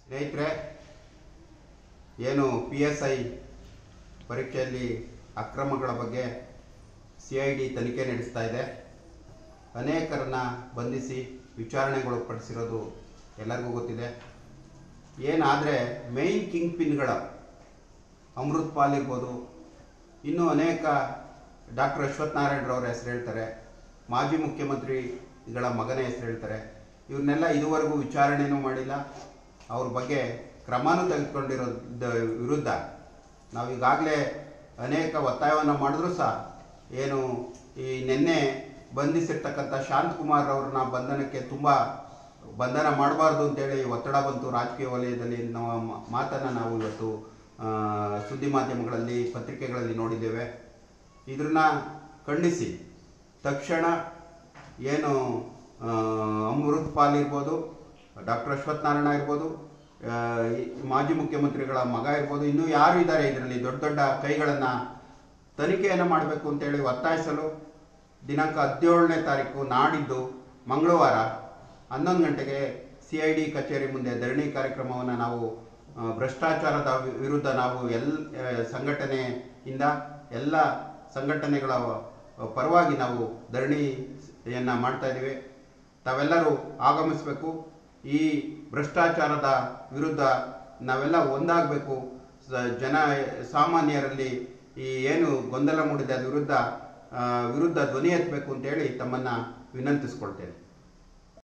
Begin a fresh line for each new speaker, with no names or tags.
ಸ್ನೇಹಿತರೆ ಏನು P S I ಪರೀಕ್ಷೆಯಲ್ಲಿ ಅಕ್ರಮಗಳ ಬಗ್ಗೆ ಸಿ ಐ ಡಿ ತನಿಖೆ ನಡೆಸ್ತಾ ಇದೆ ಅನೇಕರನ್ನ ಬಂಧಿಸಿ ವಿಚಾರಣೆಗೊಳಪಡಿಸಿರೋದು ಎಲ್ಲರಿಗೂ ಗೊತ್ತಿದೆ ಏನಾದರೆ ಮೈನ್ ಕಿಂಗ್ ಪಿನ್ಗಳ ಅಮೃತ್ ಪಾಲ್ ಇರ್ಬೋದು ಇನ್ನೂ ಅನೇಕ ಡಾಕ್ಟರ್ ಅಶ್ವಥ್ ನಾರಾಯಣರವ್ರ ಹೆಸರು ಹೇಳ್ತಾರೆ ಮಾಜಿ ಮುಖ್ಯಮಂತ್ರಿಗಳ ಮಗನ ಹೆಸರು ಹೇಳ್ತಾರೆ ಇವ್ರನ್ನೆಲ್ಲ ಇದುವರೆಗೂ ವಿಚಾರಣೆನೂ ಮಾಡಿಲ್ಲ ಅವ್ರ ಬಗ್ಗೆ ಕ್ರಮನೂ ತೆಗೆದುಕೊಂಡಿರೋ ವಿರುದ್ಧ ನಾವು ಈಗಾಗಲೇ ಅನೇಕ ಒತ್ತಾಯವನ್ನು ಮಾಡಿದ್ರೂ ಸಹ ಏನು ಈ ನಿನ್ನೆ ಬಂಧಿಸಿರ್ತಕ್ಕಂಥ ಶಾಂತಕುಮಾರ್ ಅವ್ರನ್ನ ಬಂಧನಕ್ಕೆ ತುಂಬ ಬಂಧನ ಮಾಡಬಾರ್ದು ಅಂತೇಳಿ ಒತ್ತಡ ಬಂತು ರಾಜಕೀಯ ವಲಯದಲ್ಲಿ ನಾವು ಮ- ಮಾತನ್ನು ನಾವು ಇವತ್ತು ಆ, ಸುದ್ದಿ ಮಾಧ್ಯಮಗಳಲ್ಲಿ ಪತ್ರಿಕೆಗಳಲ್ಲಿ ನೋಡಿದ್ದೇವೆ ಇದನ್ನ ಖಂಡಿಸಿ ತಕ್ಷಣ ಏನು ಆ, ಅಮೃತ್ ಪಾಲ್ ಇರ್ಬೋದು ಡಾಕ್ಟರ್ ಅಶ್ವಥ್ ನಾರಾಯಣ ಇರ್ಬೋದು ಆ, ಈ ಮಾಜಿ ಮುಖ್ಯಮಂತ್ರಿಗಳ ಮಗ ಇರ್ಬೋದು ಇನ್ನೂ ಯಾರು ಇದ್ದಾರೆ ಇದರಲ್ಲಿ ದೊಡ್ಡ ದೊಡ್ಡ ಕೈಗಳನ್ನು ತನಿಖೆಯನ್ನು ಮಾಡಬೇಕು ಅಂತೇಳಿ ಒತ್ತಾಯಿಸಲು ದಿನಾಂಕ ಹದಿನೇಳನೇ ತಾರೀಕು ನಾಡಿದ್ದು ಮಂಗಳವಾರ ಹನ್ನೊಂದು ಗಂಟೆಗೆ ಸಿ ಐ ಡಿ ಕಚೇರಿ ಮುಂದೆ ಧರಣಿ ಕಾರ್ಯಕ್ರಮವನ್ನು ನಾವು ಆ, ಭ್ರಷ್ಟಾಚಾರದ ವಿ- ವಿರುದ್ಧ ನಾವು ಎಲ್ ಆ, ಸಂಘಟನೆಯಿಂದ ಎಲ್ಲ ಸಂಘಟನೆಗಳ ಪರವಾಗಿ ನಾವು ಧರಣಿಯನ್ನು ಮಾಡ್ತಾ ಇದ್ದೀವಿ ತಾವೆಲ್ಲರೂ ಆಗಮಿಸಬೇಕು ಈ ಭ್ರಷ್ಟಾಚಾರದ ವಿರುದ್ಧ ನಾವೆಲ್ಲ ಒಂದಾಗಬೇಕು ಜನ ಸಾಮಾನ್ಯರಲ್ಲಿ ಈ ಏನು ಗೊಂದಲ ಮೂಡಿದೆ ಅದ್ರ ವಿರುದ್ಧ ಆ, ವಿರುದ್ಧ ಧ್ವನಿ ಎತ್ತಬೇಕು ಅಂತೇಳಿ ತಮ್ಮನ್ನು ವಿನಂತಿಸ್ಕೊಳ್ತೇನೆ